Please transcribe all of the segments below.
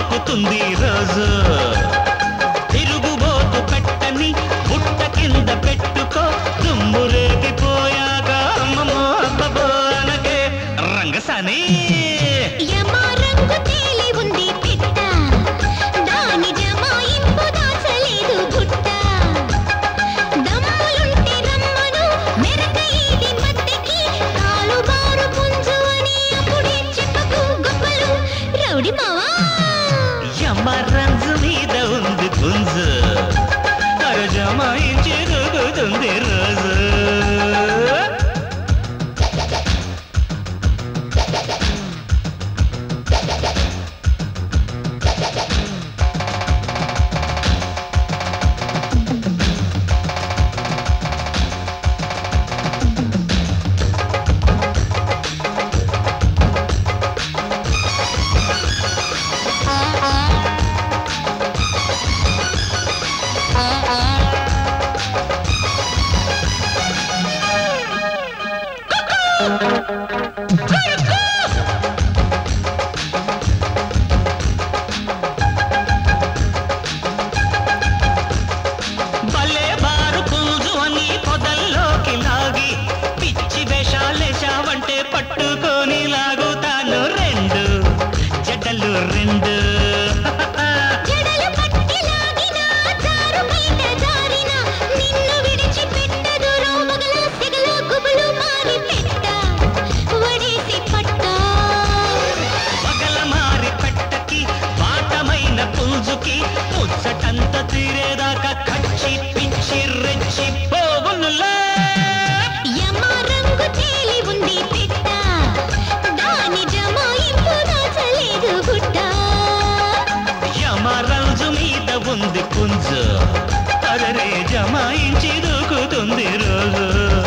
మోగుతుంది రోజు తిరుగుబోతు పెట్టని బుట్ట కింద పెట్టుకో దుమ్ము రేగిపోయాక అమ్మమ్మో అబ్బబో అనకే రంగసాని యమా రంగు తేలి ఉంది పిట్ట దాని జమాయింపు దాచలేదు గుట్ట దమ్ములుంటే రమ్మను మెరక ఇది మద్దెకి తాలుబారు పుంజు అని అప్పుడే చెప్పకు గొప్పలు రౌడి మావా యమ్మ రంజు మీద ఉంది పుంజు అరజమాయించి దొరుకుతుంది రోజు భలే బారు పుంజు అని పొదల్లోకి లాగి పిచ్చి వేషాలేశావంటే పట్టుకొని లాగుతాను రెండు జడలు రెండు జడలు పట్టి లాగినా జారు బయట జారినా నిన్ను విడిచిపెట్టదు రోమగల సిగల గుబులు మారి పెట్ట వడేసి పట్ట పగల మారి పెట్టకి పాటమైన పుంజుకి ముచ్చటంత తీరేదాకా కచ్చి పిచ్చి రెచ్చి పోగునులే యమా రంగు తేలి ఉంది పిట్ట దాని జమాయింపు దాచలేదు గుట్ట యమరాజు మీద ఉంది పుంజు అదరే జమాయించి దూకుతుంది రోజు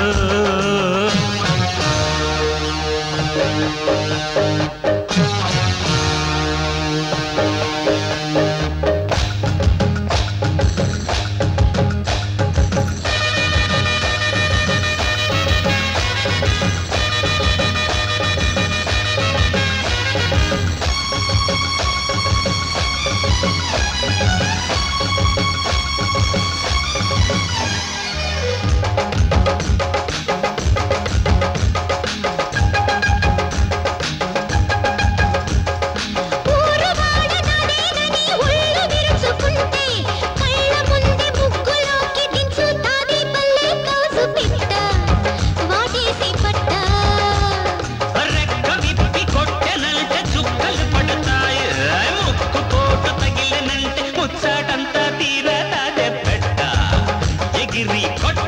ఊరు వాడ నాదేనని ఒళ్ళు విరుచుకుంటే కళ్ళ ముందే ముగ్గులోకి దించుతాది పల్లె కౌసు పిట్ట వాటేసి పట్ట రెక్క విప్పి కొట్టెనంటే చుక్కలు పడతాయి ముక్కు పోటు తగిలినంటే ముచ్చాటంతా తీరతాదే పెట్ట ఎగిరి కొట్ట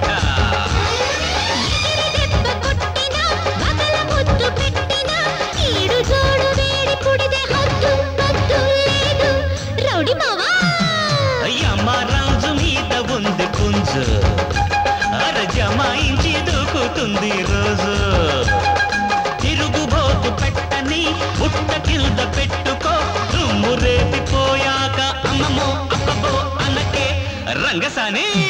ఎగిరి దెబ్బ కొట్టినా పగల ముద్దు పెట్టినా ఈడు జోడు వేడి పుడిదే హద్దు పద్దు లేదు రౌడి మావా యమరాజు మీద ఉంది పుంజు అర జమాయించి దూకుతుంది రోజు తిరుగుబోతు పెట్టని బుట్ట కింద పెట్టుకో దుమ్ము రేపిపోయాక అమ్మమ్మో అబ్బబో అనకే రంగసాని